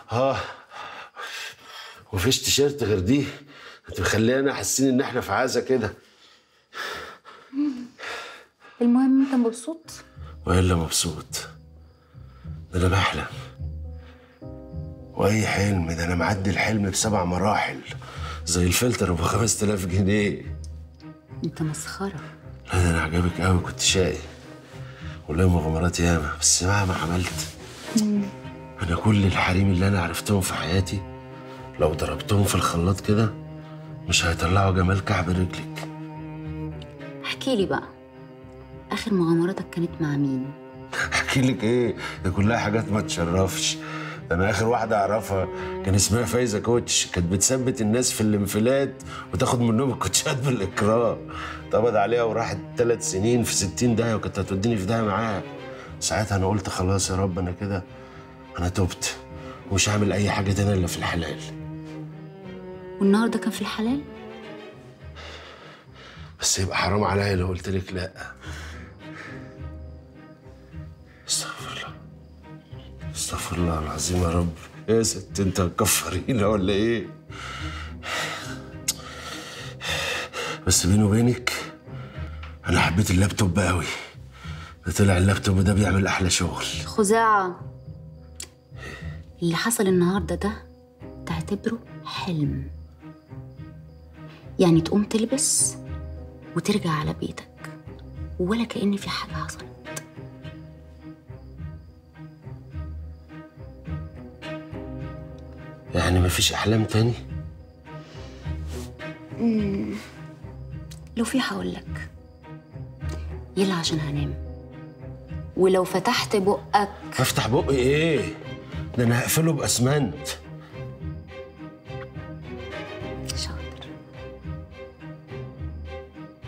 اه مفيش تيشيرت غير دي انت مخلينا حاسين ان احنا في عزا كده المهم انت مبسوط والا مبسوط ده انا بحلم واي حلم ده انا معدي الحلم بسبع مراحل زي الفلتر ابو 5000 جنيه انت مسخره لا ده انا عجبك قوي كنت شقي والله مغامرات ياما بس مهما عملت انا كل الحريم اللي انا عرفتهم في حياتي لو ضربتهم في الخلاط كده مش هيطلعوا جمال كعب رجلك احكي لي بقى اخر مغامراتك كانت مع مين احكي لك ايه ده كلها حاجات ما تشرفش ده انا اخر واحده اعرفها كان اسمها فايزه كوتش كانت بتثبت الناس في الانفلات وتاخد منهم الكوتشات بالاكراه اتقبض عليها وراحت ثلاث سنين في 60 داهيه وكانت هتوديني في داهيه معاها ساعتها انا قلت خلاص يا رب انا كده انا تبت ومش هعمل اي حاجه تانية الا في الحلال والنهارده كان في الحلال بس يبقى حرام عليا لو قلت لك لا استغفر الله استغفر الله العظيم يا رب يا ست انت هتكفرينا ولا ايه بس بيني وبينك انا حبيت اللابتوب قوي ده طلع اللابتوب ده بيعمل احلى شغل خزاعه اللي حصل النهارده ده تعتبره حلم يعني تقوم تلبس وترجع على بيتك ولا كأن في حاجة حصلت يعني مفيش احلام تاني لو في هقولك يلا عشان هنام ولو فتحت بقك افتح بقي ايه ده انا هقفله باسمنت